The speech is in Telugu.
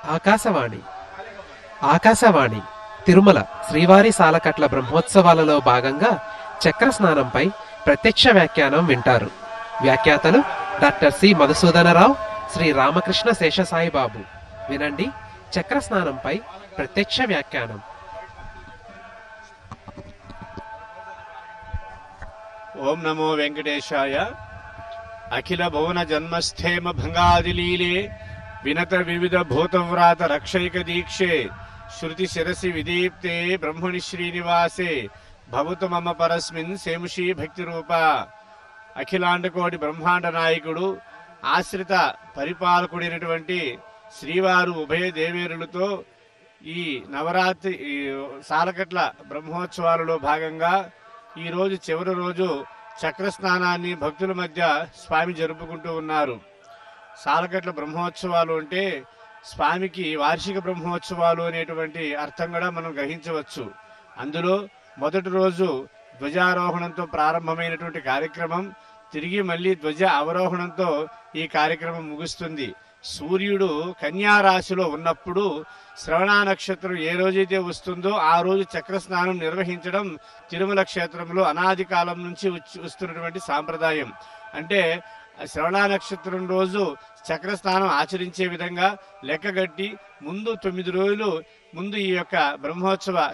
ఆకాశవాణి ఆకాశవాణి తిరుమల శ్రీవారి సాలకట్ల బ్రహ్మోత్సవాలలో భాగంగా చక్ర స్నానంపై ప్రత్యక్ష వ్యాఖ్యానం వింటారు వ్యాఖ్యాతలు డాక్టర్ సి మధుసూదనరావు శ్రీ రామకృష్ణ శేషసాయి బాబు వినండి చక్ర స్నానంపై ప్రత్యక్ష వ్యాఖ్యానం ఓం నమో వెంకటేశాయ అఖిల భువన జన్మస్థేమ భంగాదిలీలే వినత వివిధ భూతవ్రాత రక్షైక దీక్షే శృతి శిరసి విదీప్తే బ్రహ్మణి శ్రీనివాసే భవతు మమ పరస్మిన్ సేముషీ భక్తి రూప అఖిలాండకోటి బ్రహ్మాండ నాయకుడు ఆశ్రిత పరిపాలకుడైనటువంటి శ్రీవారు ఉభయ దేవేరులతో ఈ నవరాత్రి ఈ సాలకట్ల బ్రహ్మోత్సవాలలో భాగంగా ఈ రోజు చివరి రోజు చక్ర స్నానాన్ని భక్తుల మధ్య స్వామి జరుపుకుంటూ ఉన్నారు సాలకట్ల బ్రహ్మోత్సవాలు అంటే స్వామికి వార్షిక బ్రహ్మోత్సవాలు అనేటువంటి అర్థం కూడా మనం గ్రహించవచ్చు అందులో మొదటి రోజు ధ్వజారోహణంతో ప్రారంభమైనటువంటి కార్యక్రమం తిరిగి మళ్ళీ ధ్వజ అవరోహణంతో ఈ కార్యక్రమం ముగుస్తుంది సూర్యుడు కన్యా రాశిలో ఉన్నప్పుడు శ్రవణ నక్షత్రం ఏ రోజైతే వస్తుందో ఆ రోజు చక్ర స్నానం నిర్వహించడం తిరుమల క్షేత్రంలో అనాది కాలం నుంచి వచ్చి- వస్తున్నటువంటి సాంప్రదాయం అంటే శ్రవణ నక్షత్రం రోజు చక్ర స్నానం ఆచరించే విధంగా లెక్కగట్టి ముందు తొమ్మిది రోజులు ముందు ఈ యొక్క బ్రహ్మోత్సవ